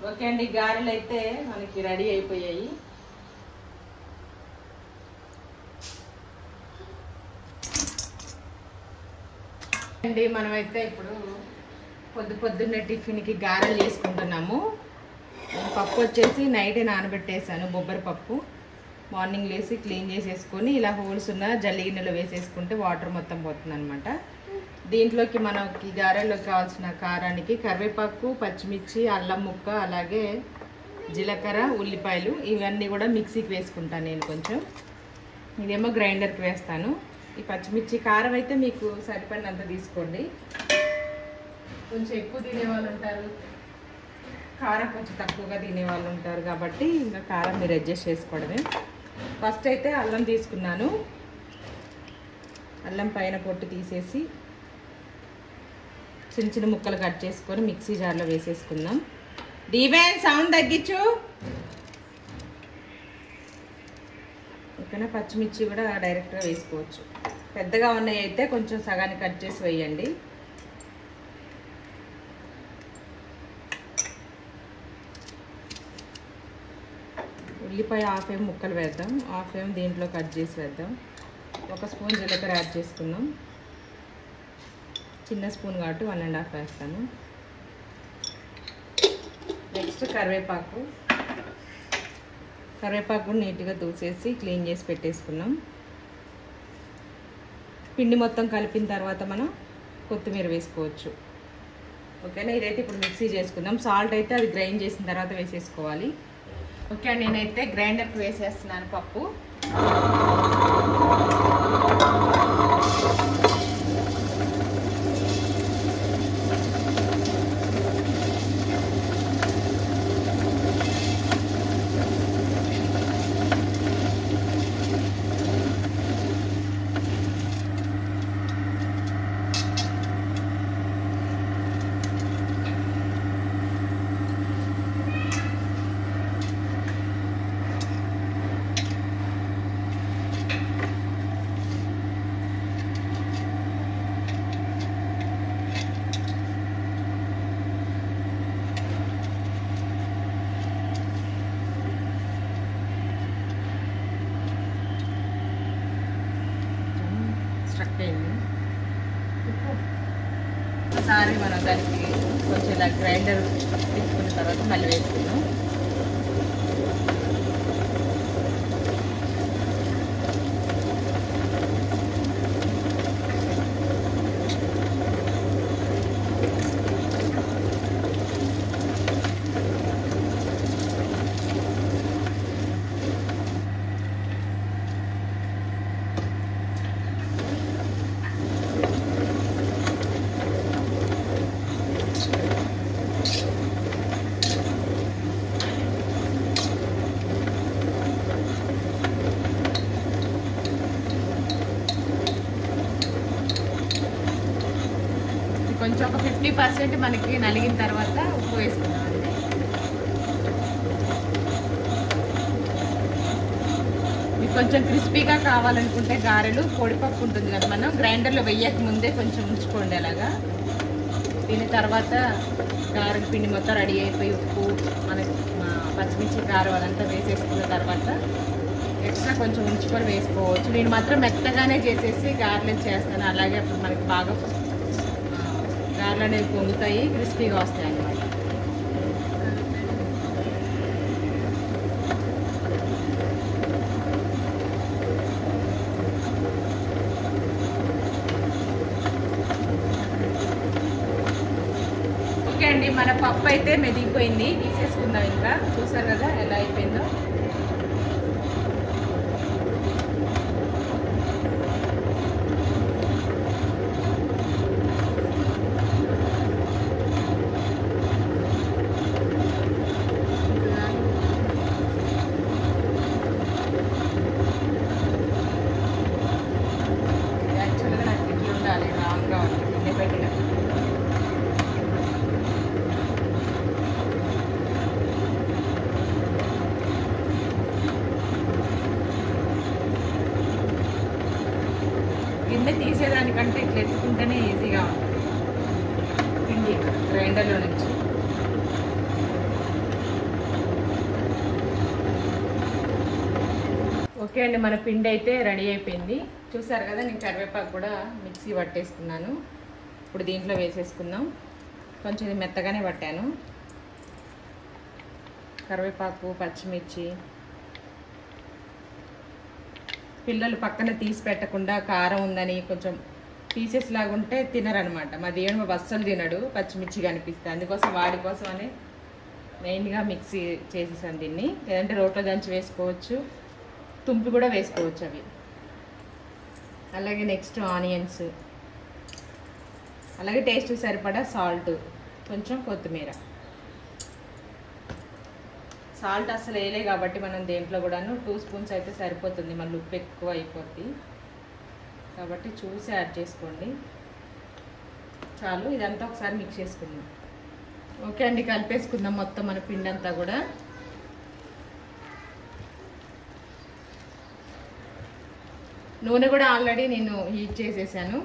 Okay అండి గారెలు అయితే మనకి రెడీ అయిపోయాయి అండి మనమైతే ఇప్పుడు పొద్దు పొద్దున్నే టిఫిన్కి గారెలు చేసుకుంటున్నాము పప్పు వచ్చేసి నైట్ నానబెట్టేసాను బొబ్బరి పప్పు మార్నింగ్ లేసి క్లీన్ చేసేసుకొని ఇలా హోల్స్ ఉన్న జల్లి గిన్నెలో వేసేసుకుంటే వాటర్ మొత్తం పోతుంది అనమాట దీంట్లోకి మనకి గారెలోకి కావాల్సిన కారానికి కరివేపాకు పచ్చిమిర్చి అల్లం ముక్క అలాగే జీలకర్ర ఉల్లిపాయలు ఇవన్నీ కూడా మిక్సీకి వేసుకుంటాను నేను కొంచెం ఇదేమో గ్రైండర్కి వేస్తాను ఈ పచ్చిమిర్చి కారం అయితే మీకు సరిపడినంత తీసుకోండి కొంచెం ఎక్కువ తినే వాళ్ళు ఉంటారు కారం కొంచెం తక్కువగా తినే వాళ్ళు ఉంటారు కాబట్టి ఇంకా కారం మీరు అడ్జస్ట్ చేసుకోవడమే ఫస్ట్ అయితే అల్లం తీసుకున్నాను అల్లం పైన పొట్టు తీసేసి చిన్న చిన్న ముక్కలు కట్ చేసుకొని మిక్సీ జార్లో వేసేసుకుందాం డీవెన్ సౌండ్ తగ్గించు ఓకేనా పచ్చిమిర్చి కూడా డైరెక్ట్గా వేసుకోవచ్చు పెద్దగా ఉన్నాయి అయితే కొంచెం సగాన్ని కట్ చేసి వేయండి ఉల్లిపాయ హాఫ్ ఏం ముక్కలు వేద్దాం హాఫ్ ఏం దీంట్లో కట్ చేసి వేద్దాం ఒక స్పూన్ జీలకర్ర యాడ్ చేసుకుందాం చిన్న స్పూన్ కాబట్టి వన్ అండ్ హాఫ్ వేస్తాను నెక్స్ట్ కరివేపాకు కరివేపాకు నీట్గా దూసేసి క్లీన్ చేసి పెట్టేసుకున్నాం పిండి మొత్తం కలిపిన తర్వాత మనం కొత్తిమీర వేసుకోవచ్చు ఓకేనా ఇదైతే ఇప్పుడు మిక్సీ చేసుకుందాం సాల్ట్ అయితే అది గ్రైండ్ చేసిన తర్వాత వేసేసుకోవాలి ఓకే నేనైతే గ్రైండర్కి వేసేస్తున్నాను పప్పు స్ట్రక్ అయింది ఒకసారి మనం దానికి కొంచెం ఇలా గ్రైండర్ తీసుకున్న తర్వాత మళ్ళీ వేసుకున్నాం ఇది కొంచెం ఒక ఫిఫ్టీ పర్సెంట్ మనకి నలిగిన తర్వాత ఉప్పు వేసుకున్నాం అంతే. మీకు కొంచెం క్రిస్పీగా కావాలనుకుంటే గారెలు పొడిపప్పు ఉంటుంది కదా మనం గ్రైండర్లో వెయ్యక ముందే కొంచెం ఉంచుకోండి అలాగా దీని తర్వాత గారెల పిండి మొత్తం రెడీ అయిపోయి ఉప్పు మనకి మా పచ్చిమిర్చి కారం అదంతా వేసేసుకున్న తర్వాత ఎక్స్ట్రా కొంచెం ఉంచుకొని వేసుకోవచ్చు నేను మాత్రం మెత్తగానే చేసేసి గారెలు చేస్తాను అలాగే అప్పుడు మనకి బాగా గారెలు అనేవి పొంగుతాయి క్రిస్పీగా వస్తాయి అన్నమాట ఓకే అండి మన పప్పు అయితే మెదిగిపోయింది తీసేసుకుందాం ఇంకా చూసారు కదా ఎలా అయిపోయిందో యాక్చువల్గా నాకు ఇట్లా ఉండాలి రాంగ్గా ఉంది గిన్నె పెట్టినప్పుడు గిన్నె తీసేదానికంటే ఇట్లా ఎత్తుకుంటేనే ఈజీగా ఉంటుంది పిండి గ్రైండర్లో నుంచి ఓకే అండి మన పిండి అయితే రెడీ అయిపోయింది చూసారు కదా నేను కరివేపాకు కూడా మిక్సీ పట్టేసుకున్నాను ఇప్పుడు దీంట్లో వేసేసుకుందాం కొంచెం ఇది మెత్తగానే పట్టాను కరివేపాకు పచ్చిమిర్చి పిల్లలు పక్కన తీసి పెట్టకుండా కారం ఉందని కొంచెం పీసెస్ లాగా ఉంటే తినరనమాట మా దేవుని బాబు అస్సలు తినడు పచ్చిమిర్చి కనిపిస్తే అందుకోసం వాడి కోసం అని మెయిన్గా మిక్సీ చేసేసాను దీన్ని లేదంటే రోట్లో దంచి వేసుకోవచ్చు తుంపి కూడా వేసుకోవచ్చు అవి అలాగే నెక్స్ట్ ఆనియన్స్ అలాగే టేస్ట్ సరిపడా సాల్ట్ కొంచెం కొత్తిమీర సాల్ట్ అసలు వేయలే కాబట్టి మనం దేంట్లో కూడాను టూ స్పూన్స్ అయితే సరిపోతుంది మళ్ళీ ఉప్పు ఎక్కువ అయిపోద్ది కాబట్టి చూసి యాడ్ చేసుకోండి చాలు ఇదంతా ఒకసారి మిక్స్ చేసుకుందాం ఓకే అండి కలిపేసుకుందాం మొత్తం మన పిండి అంతా కూడా నూనె కూడా ఆల్రెడీ నేను హీట్ చేసేసాను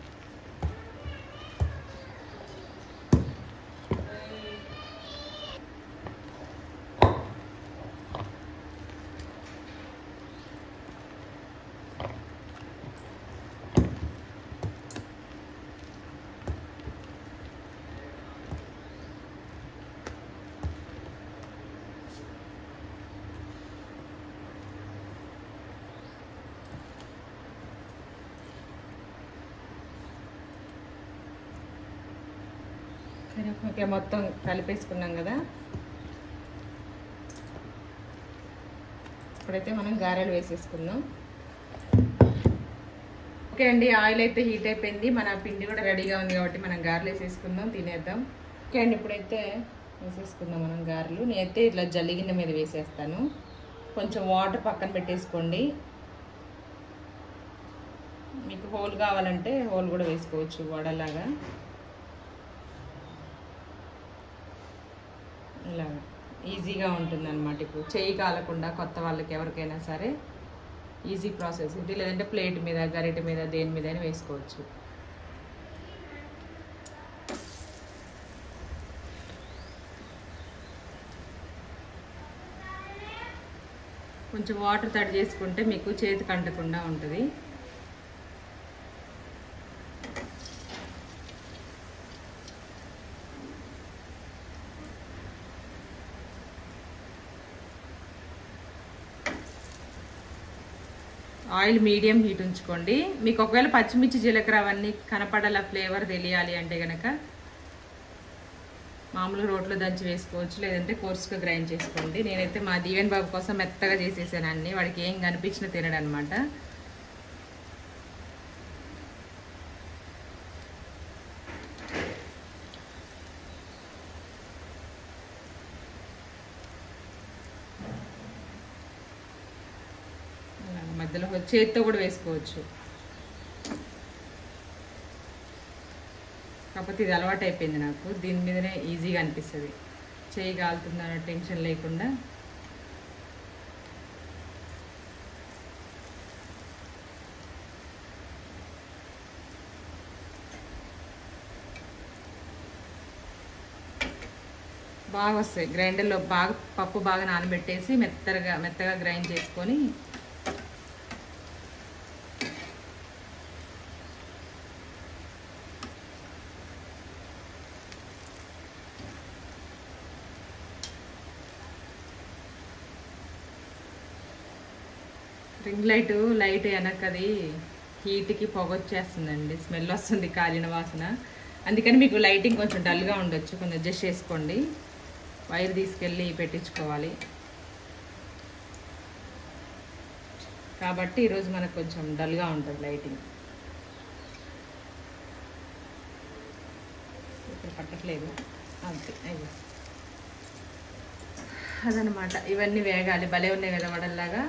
ఓకే మొత్తం కలిపేసుకున్నాం కదా ఇప్పుడైతే మనం గారెలు వేసేసుకుందాం ఓకే అండి ఆయిల్ అయితే హీట్ అయిపోయింది మన పిండి కూడా రెడీగా ఉంది కాబట్టి మనం గారెలు వేసేసుకుందాం తినేద్దాం ఓకే అండి ఇప్పుడైతే వేసేసుకుందాం మనం గారెలు నేనైతే ఇట్లా జల్లిగిన్నె మీద వేసేస్తాను కొంచెం వాటర్ పక్కన పెట్టేసుకోండి మీకు హోల్ కావాలంటే హోల్ కూడా వేసుకోవచ్చు వడలాగా ఇలాగ ఈజీగా ఉంటుంది అనమాట ఇప్పుడు చేయి కాలకుండా కొత్త వాళ్ళకి ఎవరికైనా సరే ఈజీ ప్రాసెస్ ఇది లేదంటే ప్లేట్ మీద గరిటె మీద దేని మీద వేసుకోవచ్చు కొంచెం వాటర్ తడి చేసుకుంటే మీకు చేతికి అంటకుండా ఉంటుంది ఆయిల్ మీడియం హీట్ ఉంచుకోండి మీకు ఒకవేళ పచ్చిమిర్చి జీలకర్ర అవన్నీ కనపడాల ఫ్లేవర్ తెలియాలి అంటే కనుక మామూలుగా రోట్లో దంచి వేసుకోవచ్చు లేదంటే కోర్సుగా గ్రైండ్ చేసుకోండి నేనైతే మా దీవెన్ బాబు కోసం మెత్తగా చేసేసాను అన్ని వాడికి ఏం కనిపించినా తినడు అనమాట మధ్యలో చేతితో కూడా వేసుకోవచ్చు కాకపోతే ఇది అలవాటు అయిపోయింది నాకు దీని మీదనే ఈజీగా అనిపిస్తుంది చేయి కాలుతుందన్న టెన్షన్ లేకుండా బాగా వస్తాయి గ్రైండర్లో బాగా పప్పు బాగా నానబెట్టేసి మెత్తగా మెత్తగా గ్రైండ్ చేసుకొని రింగ్ లైట్ లైట్ వెనకది హీట్కి పొగ వచ్చేస్తుందండి స్మెల్ వస్తుంది కాలిన వాసన అందుకని మీకు లైటింగ్ కొంచెం డల్గా ఉండొచ్చు కొంచెం అడ్జస్ట్ చేసుకోండి వైర్ తీసుకెళ్ళి పెట్టించుకోవాలి కాబట్టి ఈరోజు మనకు కొంచెం డల్గా ఉంటుంది లైటింగ్ ఇక్కడ పట్టట్లేదు అంతే అయ్యో అదనమాట ఇవన్నీ వేగాలి భలే ఉన్నాయి కదా వడల్లాగా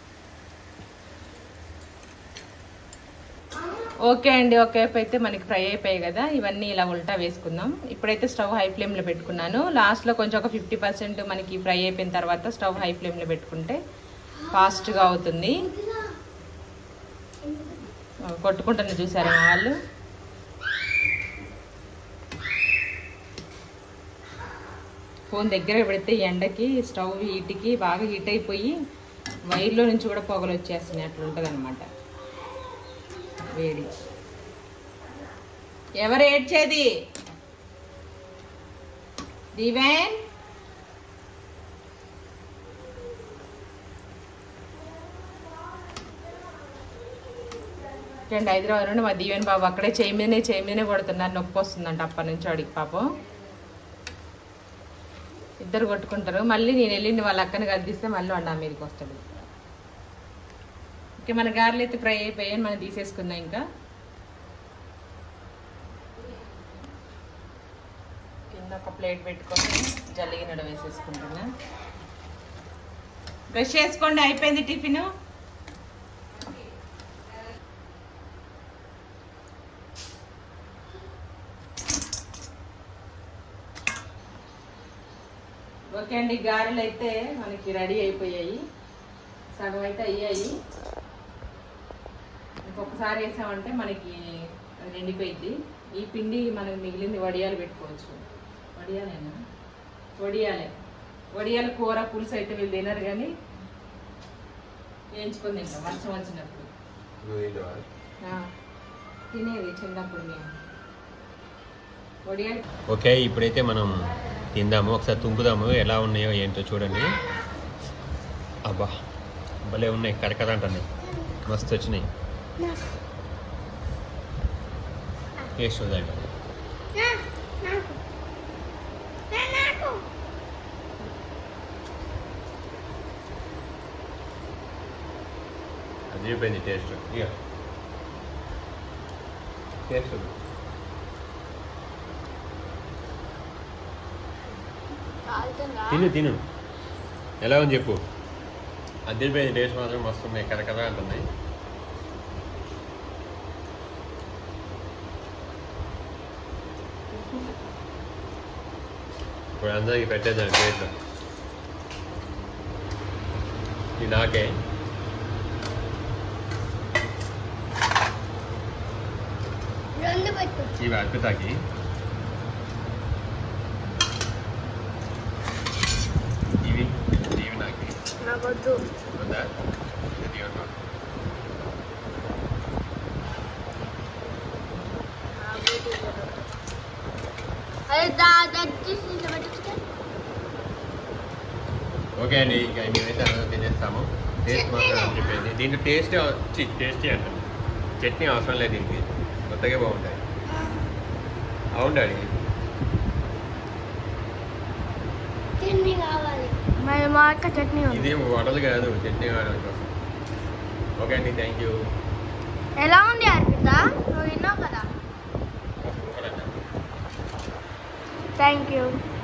ఓకే అండి ఓకే అయితే మనకి ఫ్రై అయిపోయాయి కదా ఇవన్నీ ఇలా ఉల్టా వేసుకుందాం ఇప్పుడైతే స్టవ్ హై ఫ్లేమ్లో పెట్టుకున్నాను లాస్ట్లో కొంచెం ఒక ఫిఫ్టీ పర్సెంట్ మనకి ఫ్రై అయిపోయిన తర్వాత స్టవ్ హై ఫ్లేమ్లో పెట్టుకుంటే ఫాస్ట్గా అవుతుంది కొట్టుకుంటున్న చూసారా మా వాళ్ళు ఫోన్ దగ్గర పెడితే ఎండకి స్టవ్ హీట్కి బాగా హీట్ అయిపోయి వైర్లో నుంచి కూడా పొగలు వచ్చేస్తున్నాయి అట్లా ఉంటుంది అనమాట వేడి ఎవరు ఏడ్చేది దీవెన్ రెండు హైదరాబాద్ నుండి మా దీవెన్ బాబు అక్కడే చేయి మీదనే చేయి మీదనే కొడుతున్నారు నొప్పి వస్తుందంట అప్పటి నుంచి వాడికి పాపం ఇద్దరు కొట్టుకుంటారు మళ్ళీ నేను వెళ్ళింది వాళ్ళ అక్కని గద్దిస్తే మళ్ళీ వాడు నా మీదకి వస్తాడు ఓకే మన గారెలు అయితే ఫ్రై అయిపోయాయి మనం తీసేసుకుందాం ఇంకా కింద ఒక ప్లేట్ పెట్టుకొని జల్లిగినడ వేసేసుకుంటున్నా బ్రష్ చేసుకోండి అయిపోయింది టిఫిన్ ఓకే అండి గారెలు అయితే మనకి రెడీ అయిపోయాయి సగం అయితే అయ్యాయి ఇంకొకసారి వేసామంటే మనకి అది నిండిపోయింది ఈ పిండి మనకి మిగిలింది వడియాలు పెట్టుకోవచ్చు వడియాలేనా వడియాలే వడియాలు కూర పులుసు అయితే వీళ్ళు తినరు కానీ వేయించుకొని తింటాం వర్షం వచ్చినప్పుడు ఆ, తినేది చిన్నప్పుడు మేము వడియాలు ఓకే ఇప్పుడైతే మనం తిందాము ఒకసారి తుంపుదాము ఎలా ఉన్నాయో ఏంటో చూడండి అబ్బా భలే ఉన్నాయి కరకర అంటున్నాయి మస్తు వచ్చినాయి టేస్ట్ చూడండి అదిరిపోయింది టేస్ట్ ఇక టేస్ట్ చూడు. తిను తిను ఎలా ఉంది చెప్పు అదిరిపోయింది టేస్ట్ మాత్రం మస్తు ఉన్నాయి కరకర అంటున్నాయి ఇప్పుడు అందరికి పెట్టేద్దాం ప్లేట్లో ఇది నాకే రెండు పెట్టు ఇవి అర్పితాకి ఇవి ఇవి నాకి నాకొద్దు ఉందా ఇది ఉన్నా అదే దా దచ్చేసి పెట్టచ్చు ఓకే అండి ఇక మేమైతే అందరం తినేస్తాము టేస్ట్ మాత్రం అదిరిపోయింది దీంట్లో టేస్ట్ టేస్టీ అంటాను చట్నీ అవసరం లేదు దీనికి కొత్తగా బాగుంటాయి అవును డాడీ చట్నీ కావాలి మరి మా అక్క చట్నీ ఇది వడలు కాదు చట్నీ కావడం కోసం ఓకే అండి థ్యాంక్ యూ ఎలా ఉంది అర్పిత నువ్వు విన్నావు కదా థ్యాంక్ యూ